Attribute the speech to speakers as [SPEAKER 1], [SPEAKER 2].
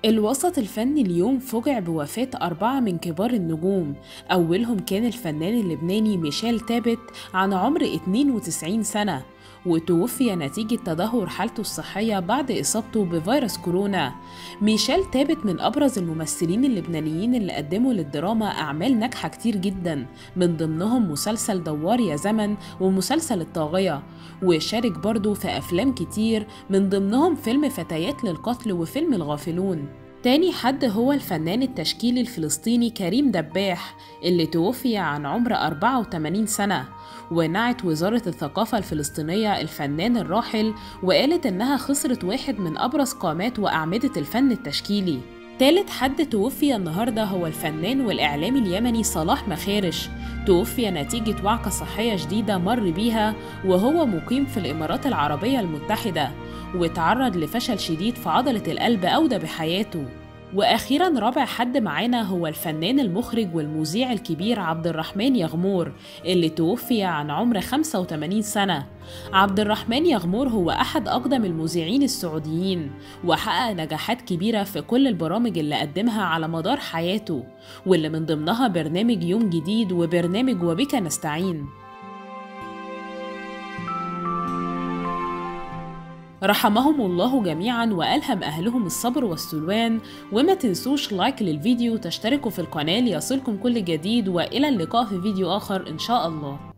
[SPEAKER 1] الوسط الفني اليوم فجع بوفاة أربعة من كبار النجوم أولهم كان الفنان اللبناني ميشيل تابت عن عمر 92 سنة وتوفي نتيجة تدهور حالته الصحية بعد إصابته بفيروس كورونا ميشيل تابت من أبرز الممثلين اللبنانيين اللي قدموا للدراما أعمال ناجحة كتير جدا من ضمنهم مسلسل دوار يا زمن ومسلسل الطاغية وشارك برضه في أفلام كتير من ضمنهم فيلم فتيات للقتل وفيلم الغافلون تاني حد هو الفنان التشكيلي الفلسطيني كريم دباح اللي توفي عن عمر 84 سنة ونعت وزارة الثقافة الفلسطينية الفنان الراحل وقالت إنها خسرت واحد من أبرز قامات وأعمدة الفن التشكيلي تالت حد توفي النهاردة هو الفنان والإعلامي اليمني صلاح مخارش توفي نتيجة وعكة صحية جديدة مر بيها وهو مقيم في الإمارات العربية المتحدة وتعرض لفشل شديد في عضلة القلب أودى بحياته واخيرا رابع حد معانا هو الفنان المخرج والمذيع الكبير عبد الرحمن يغمور اللي توفي عن عمر 85 سنه عبد الرحمن يغمور هو احد اقدم المذيعين السعوديين وحقق نجاحات كبيره في كل البرامج اللي قدمها على مدار حياته واللي من ضمنها برنامج يوم جديد وبرنامج وبك نستعين رحمهم الله جميعا وألهم أهلهم الصبر والسلوان وما تنسوش لايك للفيديو وتشتركوا في القناة ليصلكم كل جديد وإلى اللقاء في فيديو آخر إن شاء الله